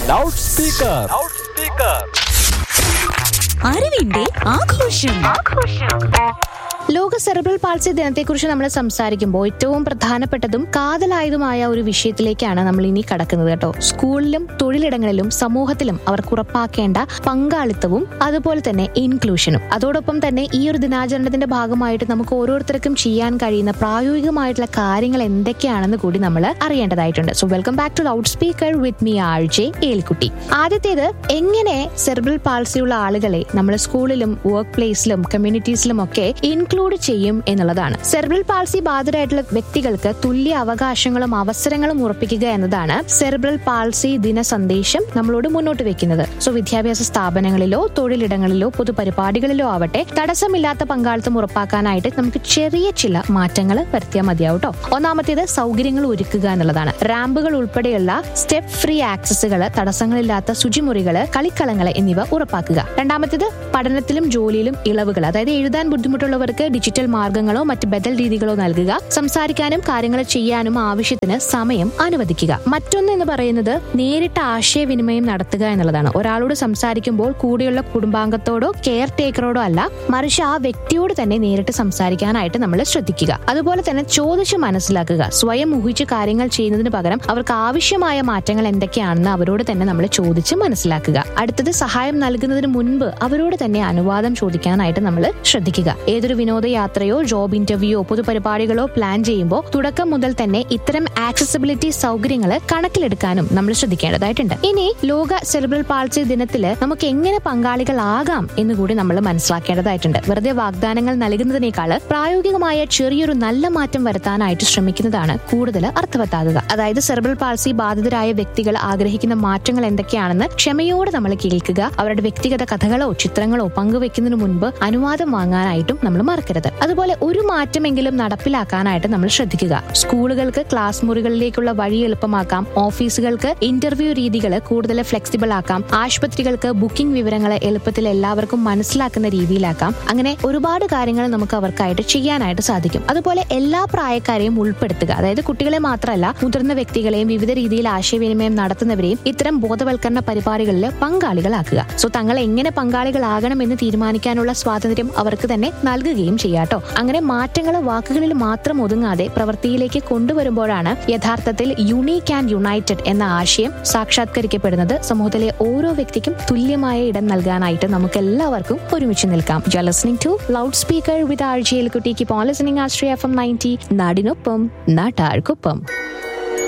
loud speaker അറിവിന്റെ ആഘോഷം ലോക സെറിബ്രൽ പാൾസി ദിനത്തെക്കുറിച്ച് നമ്മൾ സംസാരിക്കുമ്പോൾ ഏറ്റവും പ്രധാനപ്പെട്ടതും കാതലായതുമായ ഒരു വിഷയത്തിലേക്കാണ് നമ്മൾ ഇനി കടക്കുന്നത് കേട്ടോ സ്കൂളിലും തൊഴിലിടങ്ങളിലും സമൂഹത്തിലും അവർക്ക് ഉറപ്പാക്കേണ്ട പങ്കാളിത്തവും അതുപോലെ തന്നെ ഇൻക്ലൂഷനും അതോടൊപ്പം തന്നെ ഈ ഒരു ദിനാചരണത്തിന്റെ ഭാഗമായിട്ട് നമുക്ക് ഓരോരുത്തർക്കും ചെയ്യാൻ കഴിയുന്ന പ്രായോഗികമായിട്ടുള്ള കാര്യങ്ങൾ എന്തൊക്കെയാണെന്ന് കൂടി നമ്മൾ അറിയേണ്ടതായിട്ടുണ്ട് so welcome back to loud speaker with me R J ഏൽക്കുട്ടി ആദ്യത്തേത് എങ്ങനെ സെറിബ്രൽ പാൾസിയുള്ള ആളുകളെ നമ്മൾ സ്കൂളിലും വർക്ക് പ്ലേസിലും കമ്മ്യൂണിറ്റീസിലും ഒക്കെ ഇൻക്ലൂഡ് ചെയ്യും എന്നുള്ളതാണ് സെറിബ്രൽ പാൾസി ബാധിതരായിട്ടുള്ള വ്യക്തികൾക്ക് തുല്യ അവകാശങ്ങളും അവസരങ്ങളും ഉറപ്പിക്കുക എന്നതാണ് സെറിബ്രൽ പാൾസി ദിന സന്ദേശം നമ്മളോട് മുന്നോട്ട് വെക്കുന്നത് സോ വിദ്യാഭ്യാസ സ്ഥാപനങ്ങളിലോ തൊഴിലിടങ്ങളിലോ പൊതുപരിപാടികളിലോ ആവട്ടെ തടസ്സമില്ലാത്ത പങ്കാളിത്തം ഉറപ്പാക്കാനായിട്ട് നമുക്ക് ചെറിയ ചില മാറ്റങ്ങൾ വരുത്തിയാൽ മതിയാവും കേട്ടോ ഒന്നാമത്തേത് സൗകര്യങ്ങൾ ഒരുക്കുക എന്നുള്ളതാണ് റാമ്പുകൾ ഉൾപ്പെടെയുള്ള സ്റ്റെപ്പ് ഫ്രീ ആക്സസുകൾ തടസ്സങ്ങളില്ലാത്ത ശുചിമുറികള് കളിക്കളങ്ങൾ എന്നിവ ഉറപ്പാക്കുക രണ്ടാമത്തേത് പഠനത്തിലും ജോലിയിലും ഇളവുകൾ അതായത് എഴുതാൻ ബുദ്ധിമുട്ടുള്ളവർക്ക് ഡിജിറ്റൽ മാർഗങ്ങളോ മറ്റ് ബദൽ രീതികളോ നൽകുക സംസാരിക്കാനും കാര്യങ്ങൾ ചെയ്യാനും ആവശ്യത്തിന് സമയം അനുവദിക്കുക മറ്റൊന്ന് എന്ന് പറയുന്നത് നേരിട്ട് ആശയവിനിമയം നടത്തുക എന്നുള്ളതാണ് ഒരാളോട് സംസാരിക്കുമ്പോൾ കൂടെയുള്ള കുടുംബാംഗത്തോടോ കെയർ ടേക്കറോടോ അല്ല മറിച്ച് ആ വ്യക്തിയോട് തന്നെ നേരിട്ട് സംസാരിക്കാനായിട്ട് നമ്മൾ ശ്രദ്ധിക്കുക അതുപോലെ തന്നെ ചോദിച്ച് മനസ്സിലാക്കുക സ്വയം ഊഹിച്ച് കാര്യങ്ങൾ ചെയ്യുന്നതിന് പകരം അവർക്ക് ആവശ്യമായ മാറ്റങ്ങൾ എന്തൊക്കെയാണെന്ന് അവരോട് തന്നെ നമ്മൾ ചോദിച്ച് മനസ്സിലാക്കുക അടുത്തത് സഹായം നൽകുന്നതിന് മുൻപ് അവരോട് തന്നെ അനുവാദം ചോദിക്കാനായിട്ട് നമ്മൾ ശ്രദ്ധിക്കുക ഏതൊരു വിനോദയാത്രയോ ജോബ് ഇന്റർവ്യൂയോ പൊതുപരിപാടികളോ പ്ലാൻ ചെയ്യുമ്പോൾ തുടക്കം മുതൽ തന്നെ ഇത്തരം ആക്സസിബിലിറ്റി സൗകര്യങ്ങൾ കണക്കിലെടുക്കാനും നമ്മൾ ശ്രദ്ധിക്കേണ്ടതായിട്ടുണ്ട് ഇനി ലോക സെറിബ്രൽ പാൾസി ദിനത്തില് നമുക്ക് എങ്ങനെ പങ്കാളികളാകാം എന്ന് കൂടി നമ്മൾ മനസ്സിലാക്കേണ്ടതായിട്ടുണ്ട് വെറുതെ വാഗ്ദാനങ്ങൾ നൽകുന്നതിനേക്കാൾ പ്രായോഗികമായ ചെറിയൊരു നല്ല മാറ്റം വരുത്താനായിട്ട് ശ്രമിക്കുന്നതാണ് കൂടുതൽ അർത്ഥവത്താകുക അതായത് സെറിബ്രൽ പാൾസി ബാധിതരായ വ്യക്തികൾ ആഗ്രഹിക്കുന്ന മാറ്റങ്ങൾ എന്തൊക്കെയാണെന്ന് ക്ഷമയോടെ നമ്മൾ കേൾക്കുക അവരുടെ വ്യക്തിഗത കഥകളോ ചിത്രങ്ങളോ പങ്കുവെക്കുന്നതിന് മുൻപ് അനുവാദം വാങ്ങാനായിട്ടും നമ്മൾ മറക്കരുത് അതുപോലെ ഒരു മാറ്റമെങ്കിലും നടപ്പിലാക്കാനായിട്ട് നമ്മൾ ശ്രദ്ധിക്കുക സ്കൂളുകൾക്ക് ക്ലാസ് മുറികളിലേക്കുള്ള വഴി എളുപ്പമാക്കാം ഓഫീസുകൾക്ക് ഇന്റർവ്യൂ രീതികൾ കൂടുതൽ ഫ്ലെക്സിബിൾ ആക്കാം ആശുപത്രികൾക്ക് ബുക്കിംഗ് വിവരങ്ങൾ എളുപ്പത്തിൽ എല്ലാവർക്കും മനസ്സിലാക്കുന്ന രീതിയിലാക്കാം അങ്ങനെ ഒരുപാട് കാര്യങ്ങൾ നമുക്ക് അവർക്കായിട്ട് ചെയ്യാനായിട്ട് സാധിക്കും അതുപോലെ എല്ലാ പ്രായക്കാരെയും ഉൾപ്പെടുത്തുക അതായത് കുട്ടികളെ മാത്രമല്ല മുതിർന്ന വ്യക്തികളെയും വിവിധ രീതിയിൽ ആശയവിനിമയം നടത്തുന്നവരെയും ഇത്തരം ബോധവൽക്കരണ പരിപാടികളിൽ പങ്കാളികളാക്കുക സോ തങ്ങൾ എങ്ങനെ പങ്കാളികളാകണം എന്ന് തീരുമാനിക്കാനുള്ള സ്വാതന്ത്ര്യം അവർക്ക് തന്നെ നൽകുകയും ചെയ്യാട്ടോ അങ്ങനെ മാറ്റങ്ങൾ വാക്കുകളിൽ മാത്രം ഒതുങ്ങാതെ പ്രവൃത്തിയിലേക്ക് കൊണ്ടുവരുമ്പോഴാണ് യഥാർത്ഥത്തിൽ യുണീക്ക് ആൻഡ് യുണൈറ്റഡ് എന്ന ആശയം സാക്ഷാത്കരിക്കപ്പെടുന്നത് സമൂഹത്തിലെ ഓരോ വ്യക്തിക്കും തുല്യമായ ഇടം നൽകാനായിട്ട് നമുക്ക് എല്ലാവർക്കും ഒരുമിച്ച് നിൽക്കാം you listening to loud speaker with R G L കുട്ടിക്ക് പോളിസണിംഗ് ആശ്രയ എഫ് എം നയൻറ്റി നാടിനൊപ്പം നാട്ടാർക്കൊപ്പം